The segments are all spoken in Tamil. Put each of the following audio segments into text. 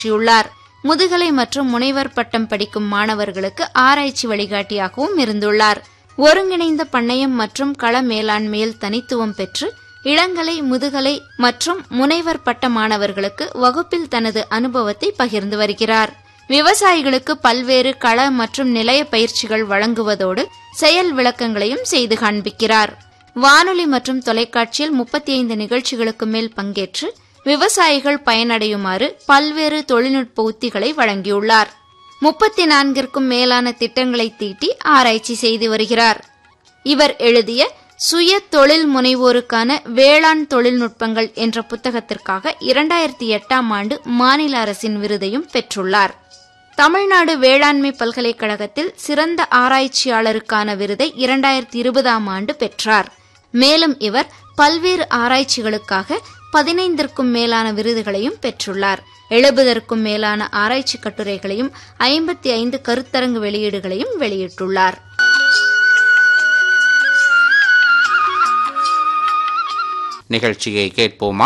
பணியாற்றியுள்ளார் முதுகலை மற்றும் முனைவர் பட்டம் படிக்கும் மாணவர்களுக்கு ஆராய்ச்சி வழிகாட்டியாகவும் இருந்துள்ளார் ஒருங்கிணைந்த பண்ணையம் மற்றும் கள மேலாண்மையில் தனித்துவம் பெற்று இளங்கலை முதுகலை மற்றும் முனைவர் பட்ட மாணவர்களுக்கு வகுப்பில் தனது அனுபவத்தை பகிர்ந்து வருகிறார் விவசாயிகளுக்கு பல்வேறு கள மற்றும் நிலைய பயிற்சிகள் வழங்குவதோடு செயல் விளக்கங்களையும் செய்து காண்பிக்கிறார் வானொலி மற்றும் தொலைக்காட்சியில் முப்பத்தி ஐந்து நிகழ்ச்சிகளுக்கு மேல் பங்கேற்று விவசாயிகள் பயனடையுமாறு பல்வேறு தொழில்நுட்ப உத்திகளை வழங்கியுள்ளார் முப்பத்தி நான்கிற்கும் மேலான திட்டங்களை தீட்டி ஆராய்ச்சி செய்து வருகிறார் இவர் எழுதிய சுய தொழில் முனைவோருக்கான வேளாண் தொழில்நுட்பங்கள் என்ற புத்தகத்திற்காக இரண்டாயிரத்தி எட்டாம் ஆண்டு மாநில அரசின் விருதையும் பெற்றுள்ளார் தமிழ்நாடு வேளாண்மை பல்கலைக்கழகத்தில் சிறந்த ஆராய்ச்சியாளருக்கான விருதை இரண்டாயிரத்தி இருபதாம் ஆண்டு பெற்றார் மேலும் இவர் பல்வேறு ஆராய்ச்சிகளுக்காக பதினைந்திற்கும் மேலான விருதுகளையும் பெற்றுள்ளார் எழுபதற்கும் மேலான ஆராய்ச்சி கட்டுரைகளையும் ஐம்பத்தி ஐந்து கருத்தரங்கு வெளியீடுகளையும் வெளியிட்டுள்ளார் நிகழ்ச்சியை கேட்போமா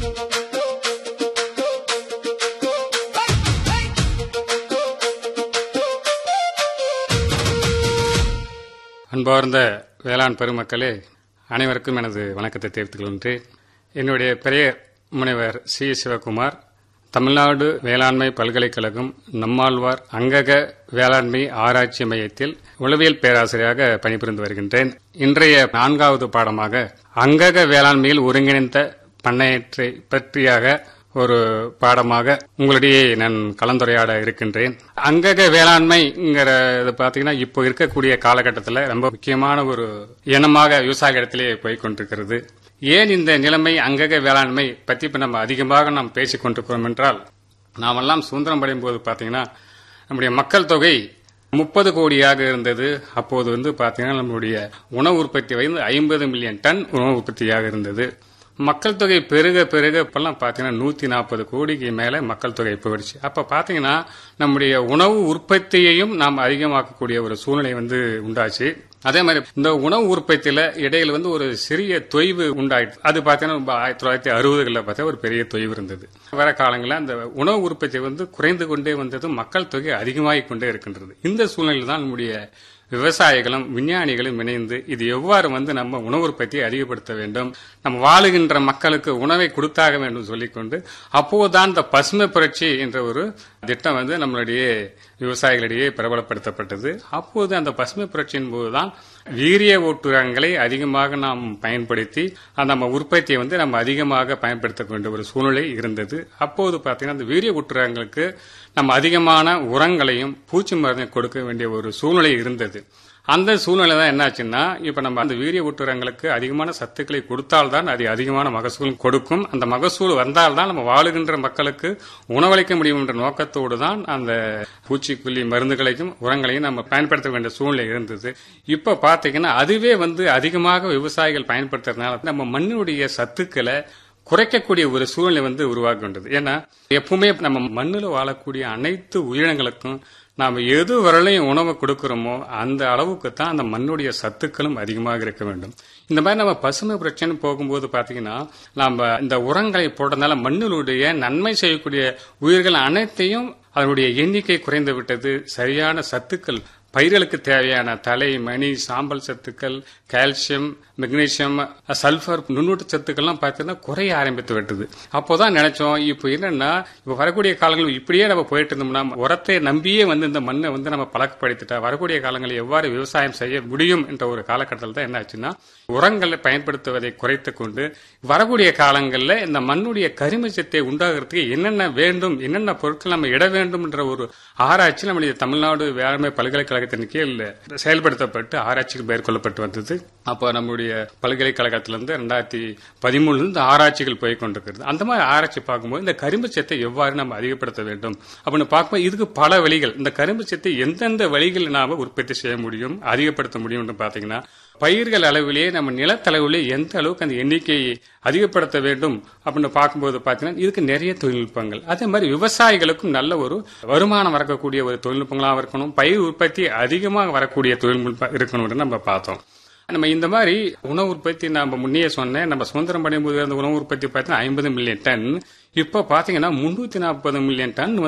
அன்பார்ந்த வேளாண் பெருமக்களே அனைவருக்கும் எனது வணக்கத்தை தெரிவித்துக் கொள்கின்றேன் என்னுடைய பெயர் முனைவர் சி சிவகுமார் தமிழ்நாடு வேளாண்மை பல்கலைக்கழகம் நம்மாழ்வார் அங்கக வேளாண்மை ஆராய்ச்சி மையத்தில் உளவியல் பேராசிரியராக பணிபுரிந்து வருகின்றேன் இன்றைய நான்காவது பாடமாக அங்கக வேளாண்மையில் ஒருங்கிணைந்த பண்ணையற்றை பற்றியாக ஒரு பாடமாக உங்களிடையே நான் கலந்துரையாட இருக்கின்றேன் அங்கக வேளாண்மைங்கிறது பாத்தீங்கன்னா இப்போ இருக்கக்கூடிய காலகட்டத்தில் ரொம்ப முக்கியமான ஒரு இனமாக விவசாயிகளிடத்திலே போய் கொண்டிருக்கிறது ஏன் இந்த நிலைமை அங்கக வேளாண்மை பற்றி இப்ப நம்ம அதிகமாக நாம் பேசிக் கொண்டிருக்கிறோம் என்றால் நாமெல்லாம் சுதந்திரம் அடையும் போது பாத்தீங்கன்னா நம்முடைய மக்கள் தொகை முப்பது கோடியாக இருந்தது அப்போது வந்து பாத்தீங்கன்னா நம்மளுடைய உணவு உற்பத்தி வந்து ஐம்பது மில்லியன் டன் உணவு உற்பத்தியாக இருந்தது மக்கள் தொகை பெருக பெருக இப்பெல்லாம் பாத்தீங்கன்னா நூத்தி நாற்பது கோடிக்கு மேல மக்கள் தொகை போயிடுச்சு அப்ப பாத்தீங்கன்னா நம்முடைய உணவு உற்பத்தியையும் நாம் அதிகமாக்கக்கூடிய ஒரு சூழ்நிலை வந்து உண்டாச்சு அதே மாதிரி இந்த உணவு உற்பத்தியில இடையில வந்து ஒரு சிறிய தொய்வு உண்டாயிடுச்சு அது பாத்தீங்கன்னா ஆயிரத்தி தொள்ளாயிரத்தி அறுபதுகளில் பார்த்தா ஒரு பெரிய தொய்வு இருந்தது வர காலங்களில் அந்த உணவு உற்பத்தி வந்து குறைந்து கொண்டே வந்தது மக்கள் தொகை அதிகமாகிக் கொண்டே இருக்கின்றது இந்த சூழ்நிலையில் தான் நம்முடைய விவசாயிகளும் விஞ்ஞானிகளும் இணைந்து இது எவ்வாறு வந்து நம்ம உணவு உற்பத்தியை அதிகப்படுத்த வேண்டும் நம்ம வாழுகின்ற மக்களுக்கு உணவை கொடுத்தாக வேண்டும் சொல்லிக்கொண்டு அப்போதுதான் இந்த பசுமை புரட்சி என்ற ஒரு திட்டம் வந்து நம்மளுடைய விவசாயிகளிடையே பிரபலப்படுத்தப்பட்டது அப்போது அந்த பசுமை புரட்சியின் போதுதான் வீரிய ஊட்டுரங்களை அதிகமாக நாம் பயன்படுத்தி அந்த நம்ம உற்பத்தியை வந்து நம்ம அதிகமாக பயன்படுத்த வேண்டிய ஒரு சூழ்நிலை இருந்தது அப்போது பார்த்தீங்கன்னா அந்த வீரிய ஊட்டுரங்களுக்கு நம்ம அதிகமான உரங்களையும் பூச்சி மருந்தையும் கொடுக்க வேண்டிய ஒரு சூழ்நிலை இருந்தது அந்த சூழ்நிலை தான் என்னாச்சுன்னா இப்ப நம்ம அந்த வீரிய ஊட்டுரங்களுக்கு அதிகமான சத்துக்களை கொடுத்தால்தான் அது அதிகமான மகசூல் கொடுக்கும் அந்த மகசூல் வந்தால்தான் நம்ம வாழுகின்ற மக்களுக்கு உணவளிக்க முடியும் என்ற நோக்கத்தோடு தான் அந்த பூச்சிக்கொல்லி மருந்துகளையும் உரங்களையும் நம்ம பயன்படுத்த வேண்டிய சூழ்நிலை இருந்தது இப்ப பாத்தீங்கன்னா அதுவே வந்து அதிகமாக விவசாயிகள் பயன்படுத்துறதுனால நம்ம மண்ணினுடைய சத்துக்களை குறைக்கக்கூடிய ஒரு சூழ்நிலை வந்து உருவாகின்றது ஏன்னா எப்பவுமே நம்ம மண்ணில் வாழக்கூடிய அனைத்து உயிரினங்களுக்கும் நாம் எது வரலையும் உணவு கொடுக்கிறோமோ அந்த அளவுக்கு தான் அந்த மண்ணுடைய சத்துக்களும் அதிகமாக இருக்க வேண்டும் இந்த மாதிரி நம்ம பசுமை பிரச்சனை போகும்போது பாத்தீங்கன்னா நம்ம இந்த உரங்களை போடுறதுனால மண்ணினுடைய நன்மை செய்யக்கூடிய உயிர்கள் அனைத்தையும் அதனுடைய எண்ணிக்கை குறைந்து விட்டது சரியான சத்துக்கள் பயிர்களுக்கு தேவையான தலை மணி சாம்பல் சத்துக்கள் கால்சியம் மெக்னீசியம் சல்பர் நுண்ணூட்ட சத்துக்கள்லாம் பார்த்தீங்கன்னா குறைய ஆரம்பித்து விட்டது அப்போதான் நினைச்சோம் இப்போ என்னன்னா இப்போ வரக்கூடிய காலங்கள் இப்படியே நம்ம போயிட்டு இருந்தோம்னா உரத்தை நம்பியே வந்து இந்த மண்ணை வந்து நம்ம பழக்கப்படுத்திட்டா வரக்கூடிய காலங்களில் எவ்வாறு விவசாயம் செய்ய முடியும் என்ற ஒரு காலகட்டத்தில் தான் என்ன ஆச்சுன்னா உரங்களை பயன்படுத்துவதை குறைத்து கொண்டு வரக்கூடிய காலங்களில் இந்த மண்ணுடைய கரிமச்சத்தை உண்டாகிறதுக்கு என்னென்ன வேண்டும் என்னென்ன பொருட்கள் நம்ம இட வேண்டும் என்ற ஒரு ஆராய்ச்சி நம்முடைய தமிழ்நாடு வேளாண்மை பல்கலைக்கழகத்தின் கீழ் செயல்படுத்தப்பட்டு ஆராய்ச்சிகள் மேற்கொள்ளப்பட்டு வந்தது அப்போ நம்முடைய பல்கலைக்கழகத்திலிருந்து ரெண்டாயிரத்தி பதிமூணுல இருந்து ஆராய்ச்சிகள் போய் கொண்டிருக்கிறது அந்த மாதிரி ஆராய்ச்சி பார்க்கும்போது இந்த கரும்பு சத்தை எவ்வாறு நம்ம அதிகப்படுத்த வேண்டும் அப்படின்னு பார்க்கும்போது இதுக்கு பல வழிகள் இந்த கரும்பு சத்தை எந்தெந்த வழிகளில் நாம உற்பத்தி செய்ய முடியும் அதிகப்படுத்த முடியும் பாத்தீங்கன்னா பயிர்கள் அளவிலேயே நம்ம நிலத்தளவிலே எந்த அளவுக்கு அந்த எண்ணிக்கையை அதிகப்படுத்த வேண்டும் அப்படின்னு பார்க்கும்போது பார்த்தீங்கன்னா இதுக்கு நிறைய தொழில்நுட்பங்கள் அதே மாதிரி விவசாயிகளுக்கும் நல்ல ஒரு வருமானம் வரக்கூடிய ஒரு தொழில்நுட்பங்களாக இருக்கணும் பயிர் உற்பத்தி அதிகமாக வரக்கூடிய தொழில்நுட்பம் இருக்கணும்னு நம்ம பார்த்தோம் நம்ம இந்த மாதிரி உணவு உற்பத்தி நம்ம முன்னே சொன்னேன் நம்ம சுதந்திரம் பண்ணும்போது இருந்த உணவு உற்பத்தி பார்த்தீங்கன்னா ஐம்பது மில்லியன் டன் இப்போ பாத்தீங்கன்னா முன்னூத்தி நாற்பது மில்லியன் டன்